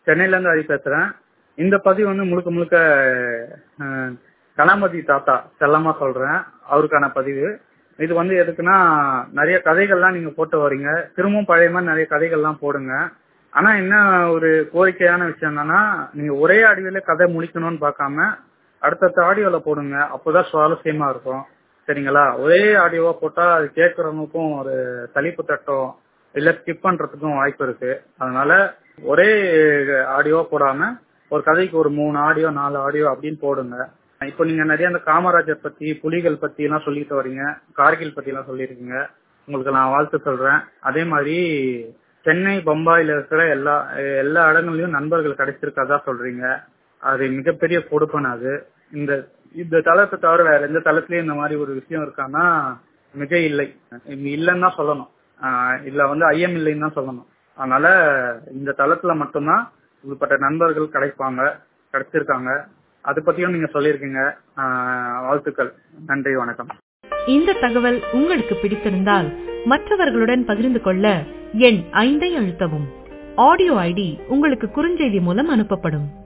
சென்னையில இருந்து ஹரி பேசுறேன் இந்த பதிவு வந்து முழுக்க முழுக்க அஹ், கலாமதி தாத்தா செல்லமா சொல்றேன் அவருக்கான பதிவு இது வந்து எதுக்குன்னா நிறைய கதைகள்லாம் நீங்க போட்டு வரீங்க திரும்பவும் பழைய மாதிரி நிறைய கதைகள்லாம் போடுங்க ஆனா என்ன ஒரு கோரிக்கையான விஷயம் என்னன்னா நீங்க ஒரே ஆடியோல கதை முடிக்கணும்னு பார்க்காம அடுத்தடுத்த ஆடியோல போடுங்க அப்போதான் சுவாரஸ்யமா இருக்கும் சரிங்களா ஒரே ஆடியோவா போட்டா அது கேட்கறவங்களுக்கும் ஒரு சலிப்பு தட்டும் இல்ல ஸ்கிப் பண்றதுக்கும் வாய்ப்பு இருக்கு அதனால ஒரே ஆடியோ போடாம ஒரு கதைக்கு ஒரு மூணு ஆடியோ நாலு ஆடியோ அப்படின்னு போடுங்க இப்போ நீங்க நிறைய அந்த காமராஜர் பத்தி புலிகள் பத்தி எல்லாம் சொல்லிட்டு வரீங்க கார்கில் பத்தி எல்லாம் சொல்லியிருக்கீங்க உங்களுக்கு நான் வாழ்த்து சொல்றேன் அதே மாதிரி சென்னை பம்பாயில இருக்கிற எல்லா எல்லா இடங்கள்லயும் நண்பர்கள் கிடைச்சிருக்கதா சொல்றீங்க அது மிகப்பெரிய கொடுப்பன அது இந்த இந்த தளத்தை தவிர வேற எந்த தளத்திலயும் இந்த மாதிரி ஒரு விஷயம் இருக்கான்னா மிக இல்லை இல்லைன்னு தான் சொல்லணும் ஆஹ் இதுல வந்து ஐயம் இல்லைன்னு தான் சொல்லணும் அதனால இந்த தளத்துல மட்டும்தான் இப்படிப்பட்ட நண்பர்கள் கிடைப்பாங்க கிடைச்சிருக்காங்க அதை பத்தியும் நீங்க சொல்லியிருக்கீங்க ஆஹ் வாழ்த்துக்கள் நன்றி வணக்கம் இந்த தகவல் உங்களுக்கு பிடித்திருந்தால் மற்றவர்களுடன் பகிர்ந்து கொள்ள எண் ஐந்தை அழுத்தவும் ஆடியோ ஐடி உங்களுக்கு குறுஞ்செய்தி மூலம் அனுப்பப்படும்